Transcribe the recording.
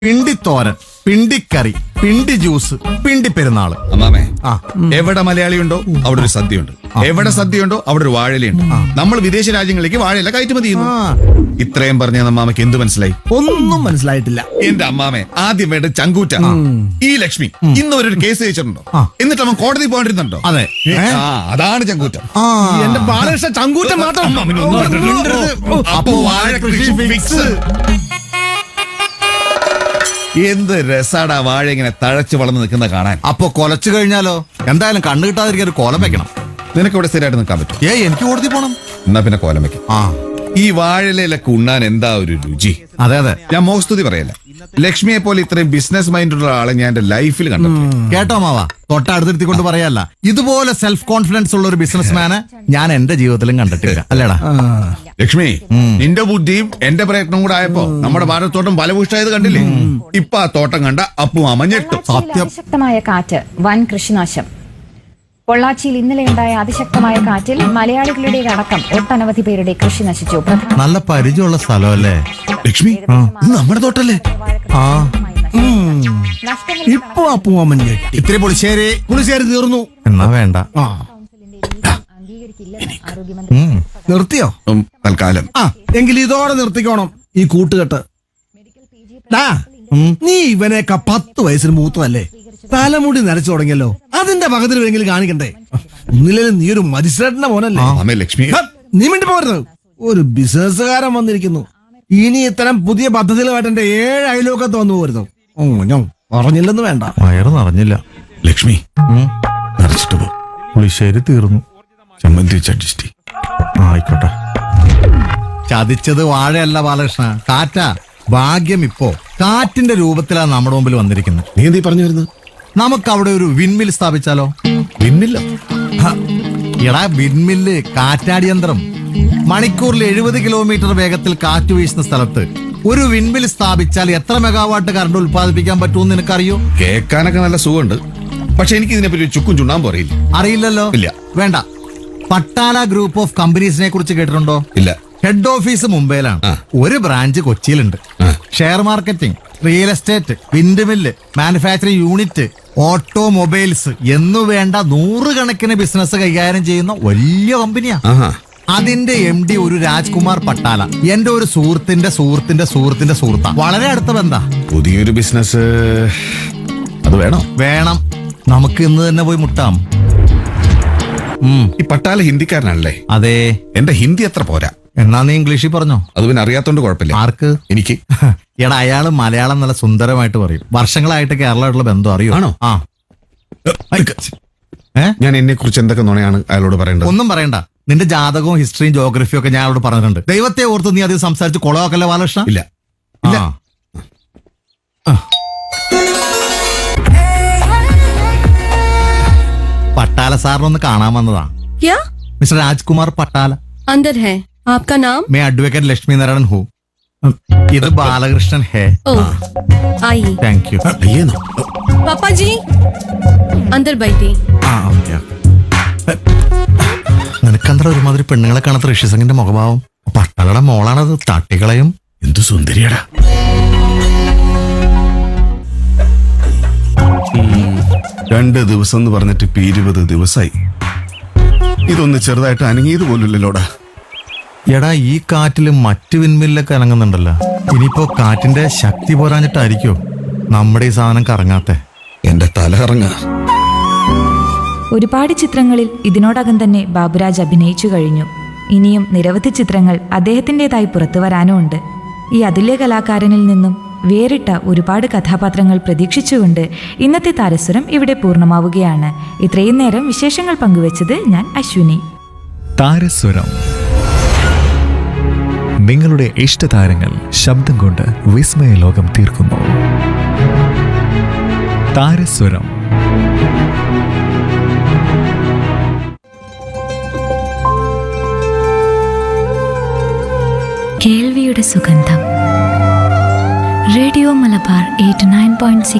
പിണ്ടിത്തോരൻ പിണ്ടിക്കറി പിണ്ടി ജ്യൂസ് പിണ്ടി പെരുന്നാള് അമ്മാമേ ആ. എവിടെ മലയാളിയുണ്ടോ അവിടെ ഒരു സദ്യയുണ്ട് എവിടെ സദ്യയുണ്ടോ അവിടെ ഒരു വാഴയിലുണ്ട് നമ്മൾ വിദേശ രാജ്യങ്ങളിലേക്ക് വാഴയില കയറ്റുമതി ചെയ്യുന്നു ആ. ഇത്രയും പറഞ്ഞ അമ്മാമയ്ക്ക് എന്ത് മനസ്സിലായി ഒന്നും മനസ്സിലായിട്ടില്ല എന്റെ അമ്മാമെ ആദ്യം വേണ്ട ചങ്കൂറ്റ ഈ ലക്ഷ്മി ഇന്ന് ഒരു കേസ് ജയിച്ചിട്ടുണ്ടോ ആ. എന്നിട്ട് അവൻ കോടതി പോകണ്ടിരുന്നുണ്ടോ അതെ ഏ? ആ അതാണ് ചങ്കൂറ്റം ആ. എന്റെ ബാലകൃഷ്ണ ചങ്കൂറ്റം മാത്രം അമ്മാമന് ഒന്നും മിണ്ടരുത്. അപ്പൊ വാഴ കൃഷി ഫിക്സ് എന്ത് രസാടാ വാഴ ഇങ്ങനെ തഴച്ചു വളർന്ന് നിൽക്കുന്ന കാണാൻ അപ്പൊ കൊലച്ചു കഴിഞ്ഞാലോ എന്തായാലും കണ്ണു കിട്ടാതിരിക്കാൻ ഒരു കോലം വെക്കണം നിനക്ക് ഇവിടെ സ്ഥിരമായിട്ട് നിൽക്കാൻ പറ്റും ഏ എനിക്ക് കോടതി പോണം എന്നാ പിന്നെ കോലം വെക്കും ആ ഈ വാഴയിലൊക്കെ ഉണ്ണാൻ എന്താ ഒരു രുചി അതെ അതെ ഞാൻ മോസ്തുതി പറയല്ല ലക്ഷ്മിയെ പോലെ ഇത്രയും ബിസിനസ് മൈൻഡുള്ള ആളെ ഞാൻ എന്റെ ലൈഫിൽ കണ്ടിട്ടില്ല കേട്ടോ മാവാ തൊട്ടടുത്തിരുത്തിക്കൊണ്ട് പറയല്ല ഇതുപോലെ സെൽഫ് കോൺഫിഡൻസ് ഉള്ള ഒരു ബിസിനസ്മാനെ ഞാൻ എന്റെ ജീവിതത്തിലും കണ്ടിട്ടില്ല അല്ലേടാ ലക്ഷ്മി നിന്റെ ബുദ്ധിയും എന്റെ പ്രയത്നവും കൂടെ ആയപ്പോ നമ്മുടെ ഭാരതത്തോട്ടം ഫലഭൂഷ്ടായത് കണ്ടില്ലേ ഇപ്പൊ ആ തോട്ടം കണ്ട അപ്പു അമ്മ ഞെട്ടും സത്യം. അതിശക്തമായ കാറ്റ് വൻ കൃഷിനാശം പൊള്ളാച്ചിയിൽ ഇന്നലെയുണ്ടായ അതിശക്തമായ കാറ്റിൽ മലയാളികളുടേതടക്കം ഒട്ടനവധി പേരുടെ കൃഷി നശിച്ചു പ്രധാന നല്ല പരിചയമുള്ള സ്ഥലമല്ലേ ലക്ഷ്മി ഇത് നമ്മുടെ തോട്ടല്ലേ ആ നഷ്ടങ്ങൾ ഇപ്പൊ അപ്പുമാമൻ ഞെട്ടി ഇത്തിരി പുളിശ്ശേരി പുളിശ്ശേരി തീർന്നു എന്നാ വേണ്ട ആ അംഗീകരിക്കില്ല ആരോഗ്യമന്ത്രി ഉം. നിർത്തിയോ ഉം, തൽക്കാലം ആ എങ്കിൽ ഇതോടെ നിർത്തിക്കോണം ഈ കൂട്ടുകെട്ട് ഡാ, നീ ഇവനേക്ക പത്ത് വയസ്സിന് മൂത്തതല്ലേ തലമുടി നരച്ചു തുടങ്ങിയല്ലോ അതിന്റെ പകത്തിലെങ്കിലും കാണിക്കണ്ടേ ഒന്നില്ലേലും നീ ഒരു മജിസ്ട്രേറ്റിന്റെ മോനല്ലേ അമ്മേ ലക്ഷ്മി ഹ, നീ മിണ്ടി പോരുത് ഒരു ബിസിനസ്സുകാരൻ വന്നിരിക്കുന്നു ഇനി ഇത്തരം പുതിയ പദ്ധതികളുമായിട്ട് എന്റെ ഏഴ് അയലോക്കത്ത് വന്നു പോരുന്നു ഓ ഞാൻ പറഞ്ഞില്ലെന്ന് വേണ്ട വയറ് നിറഞ്ഞില്ല ലക്ഷ്മി ഉം. നിറച്ചിട്ട് പോ പുളിശ്ശേരി തീർന്നു ചമ്മന്തി ചട്ടിഷ്ടി ആയിക്കോട്ടെ ചതിച്ചത് വാഴയല്ല ബാലകൃഷ്ണ കാറ്റാ ഭാഗ്യം ഇപ്പോ കാറ്റിന്റെ രൂപത്തിലാണ് നമ്മുടെ മുമ്പിൽ വന്നിരിക്കുന്നത് നീ എന്തീ പറഞ്ഞു വരുന്നത് നമുക്ക് അവിടെ ഒരു വിൻമിൽ സ്ഥാപിച്ചാലോ പിന്നില്ല ഹ, എടാ വിൻമില്ല് കാറ്റാടി യന്ത്രം മണിക്കൂറിൽ എഴുപത് കിലോമീറ്റർ വേഗത്തിൽ കാറ്റ് വീശുന്ന സ്ഥലത്ത് ഒരു വിൻമിൽ സ്ഥാപിച്ചാൽ എത്ര മെഗാവാട്ട് കറണ്ട് ഉൽപ്പാദിപ്പിക്കാൻ പറ്റുമെന്ന് നിനക്കറിയോ കേൾക്കാനൊക്കെ നല്ല സുഖമുണ്ട് പക്ഷെ എനിക്ക് ഇതിനെപ്പറ്റി ഒരു ചുക്കും ചുണ്ണാൻ പറയില്ല അറിയില്ലല്ലോ ഇല്ല. വേണ്ട പട്ടാല ഗ്രൂപ്പ് ഓഫ് കമ്പനീസിനെ കുറിച്ച് കേട്ടിട്ടുണ്ടോ ഇല്ല ഹെഡ് ഓഫീസ് മുംബൈയിലാണ് ആ. ഒരു ബ്രാഞ്ച് കൊച്ചിയിലുണ്ട് ആ. Share marketing real estate windmill manufacturing unit automobiles എന്നു വേണ്ട നൂറുകണക്കിന് ബിസിനസ് കൈകാര്യം ചെയ്യുന്ന വലിയ കമ്പനിയാ ആഹാ അതിന്റെ എം ഡി ഒരു രാജ്കുമാർ പട്ടാല എന്റെ ഒരു സുഹൃത്തിന്റെ സുഹൃത്തിന്റെ സുഹൃത്തിന്റെ സുഹൃത്താ വളരെ അടുത്ത ബന്ധാ പുതിയൊരു ബിസിനസ് അത് വേണോ വേണം നമുക്ക് ഇന്ന് തന്നെ പോയി മുട്ടാം ഉം, ഈ പട്ടാല ഹിന്ദിക്കാരനാണല്ലേ അതെ എന്റെ ഹിന്ദി അത്ര പോരാ എന്നാ നീ ഇംഗ്ലീഷിൽ പറഞ്ഞോ അത് പിന്നെ അറിയാത്തോണ്ട് കുഴപ്പമില്ല ആർക്ക് എനിക്ക് എടാ അയാള് മലയാളം നല്ല സുന്ദരമായിട്ട് പറയും വർഷങ്ങളായിട്ട് കേരളമായിട്ടുള്ള ബന്ധം അറിയോ ആണോ? ആ ഏ ഞാൻ എന്നെ കുറിച്ച് എന്തൊക്കെ നുണയാണ് അയാളോട് പറയേണ്ടത് ഒന്നും പറയണ്ട നിന്റെ ജാതകവും ഹിസ്റ്ററിയും ജോഗ്രഫിയും ഒക്കെ ഞാൻ അവിടെ പറഞ്ഞിട്ടുണ്ട് ദൈവത്തെ ഓർത്ത് നീ അധികം സംസാരിച്ച് കുളവാക്കല്ലേ ബാലകൃഷ്ണ ഇല്ല ഇല്ല പട്ടാല സാറിനൊന്ന് കാണാൻ വന്നതാ क्या മിസ്റ്റർ രാജ്കുമാർ പട്ടാല अंदर है आपका नाम മേ അഡ്വക്കേറ്റ് ലക്ഷ്മി നാരായണൻ ഹൂ ഇത് ബാലകൃഷ്ണൻ ഹേ ओ आइए താങ്ക് യു അയ്യേന്നോ पापा जी अंदर बैठिए ആ ഓക്കെ നിനക്കെന്താ ഒരുമാതിരി പെണ്ണുങ്ങളെ കാണാത്ത ഋഷിസംഗിന്റെ മുഖഭാവം പട്ടാളയുടെ മോളാണത് തട്ടികളയും എന്തു സുന്ദരിയടാ രണ്ട് ദിവസം എന്ന് പറഞ്ഞിട്ട് ഇപ്പൊ ഇരുപത് ദിവസമായി ഇതൊന്ന് ചെറുതായിട്ട് അനങ്ങിയത് പോലുമില്ലല്ലോടാ എടാ ഈ കാറ്റില് മറ്റു വിൻമില്ലൊക്കെ അനങ്ങുന്നുണ്ടല്ലോ ഇനിയിപ്പോ കാറ്റിന്റെ ശക്തി പോരാഞ്ഞിട്ടായിരിക്കോ നമ്മുടെ ഈ സാധനം കറങ്ങാത്തെ എന്റെ തല ഇറങ്ങ ഒരുപാട് ചിത്രങ്ങളിൽ ഇതിനോടകം തന്നെ ബാബുരാജ് അഭിനയിച്ചു കഴിഞ്ഞു ഇനിയും നിരവധി ചിത്രങ്ങൾ അദ്ദേഹത്തിൻ്റെതായി പുറത്തു വരാനുമുണ്ട് ഈ അതുല്യ കലാകാരനിൽ നിന്നും വേറിട്ട ഒരുപാട് കഥാപാത്രങ്ങൾ പ്രതീക്ഷിച്ചുകൊണ്ട് ഇന്നത്തെ താരസ്വരം ഇവിടെ പൂർണ്ണമാവുകയാണ് ഇത്രയും നേരം വിശേഷങ്ങൾ പങ്കുവച്ചത് ഞാൻ അശ്വിനി താരസ്വരം നിങ്ങളുടെ ഇഷ്ടതാരങ്ങൾ ശബ്ദം കൊണ്ട് വിസ്മയ ലോകം തീർക്കുന്നു താരസ്വരം കേൾവിയുടെ സുഗന്ധം radio Malabar eight nine point six